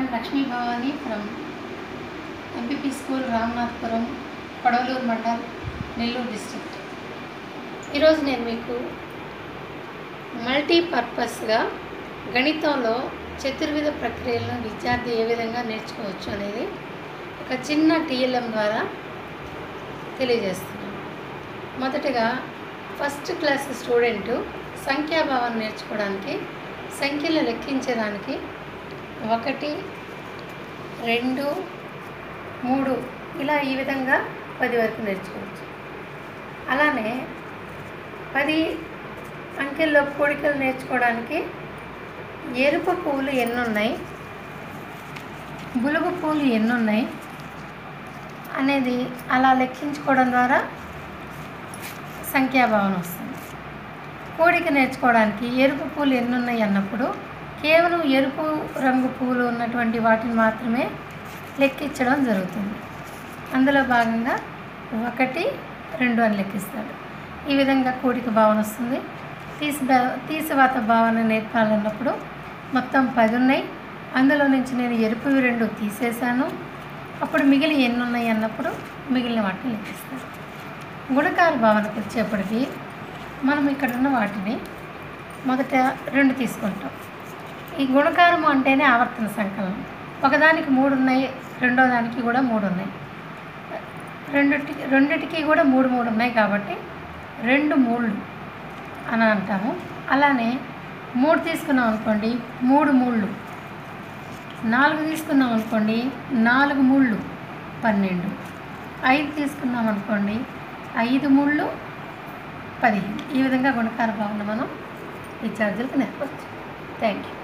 I'm Lakshmi Bhavani from MPP School, Ramanathapuram Kodavaluru mandal Nellore district ఈరోజు నేను మీకు మల్టీపర్పస్గా గణితంలో చతుర్విధ ప్రక్రియలను విద్యార్థి ఏ విధంగా నేర్చుకోవచ్చు అనేది ఒక చిన్న టీఎల్ఎం ద్వారా తెలియజేస్తున్నాను మొదటగా ఫస్ట్ క్లాస్ స్టూడెంట్ సంఖ్యాభావం నేర్చుకోవడానికి సంఖ్యలు లెక్కించడానికి ఒకటి రెండు మూడు ఇలా ఈ విధంగా పది వరకు నేర్చుకోవచ్చు అలానే పది అంకెల్లో కూడికలు నేర్చుకోవడానికి ఎరుపు పువ్వులు ఎన్ని ఉన్నాయి బులుగు పూలు ఎన్ని ఉన్నాయి అనేది అలా లెక్కించుకోవడం ద్వారా సంఖ్యాభావన వస్తుంది కోడిక నేర్చుకోవడానికి ఎరుపు పూలు ఎన్ని ఉన్నాయి అన్నప్పుడు కేవలం ఎరుపు రంగు పూలు ఉన్నటువంటి వాటిని మాత్రమే లెక్కించడం జరుగుతుంది అందులో భాగంగా ఒకటి రెండు అని లెక్కిస్తాడు ఈ విధంగా కూడిక భావన వస్తుంది తీసి తీసివాత భావన నేర్పాలన్నప్పుడు మొత్తం పది ఉన్నాయి అందులో నుంచి నేను ఎరుపువి రెండు తీసేశాను అప్పుడు మిగిలి ఎన్ని ఉన్నాయి అన్నప్పుడు మిగిలిన వాటిని లెక్కిస్తాను గుణకార భావనకు వచ్చేప్పటికి మనం ఇక్కడ ఉన్న వాటిని మొదట రెండు తీసుకుంటాం ఈ గుణకారము అంటేనే ఆవర్తన సంకలనం ఒకదానికి మూడు ఉన్నాయి రెండో దానికి కూడా మూడు ఉన్నాయి రెండిటికి రెండిటికి కూడా మూడు మూడు ఉన్నాయి కాబట్టి రెండు మూళ్ళు అని అంటాము అలానే మూడు తీసుకున్నాం అనుకోండి మూడు మూళ్ళు నాలుగు తీసుకున్నాం అనుకోండి నాలుగు మూళ్ళు పన్నెండు ఐదు తీసుకున్నాం అనుకోండి ఐదు మూళ్ళు పదిహేను ఈ విధంగా గుణకార భావన మనం విద్యార్థులకు నేర్పవచ్చు థ్యాంక్ యూ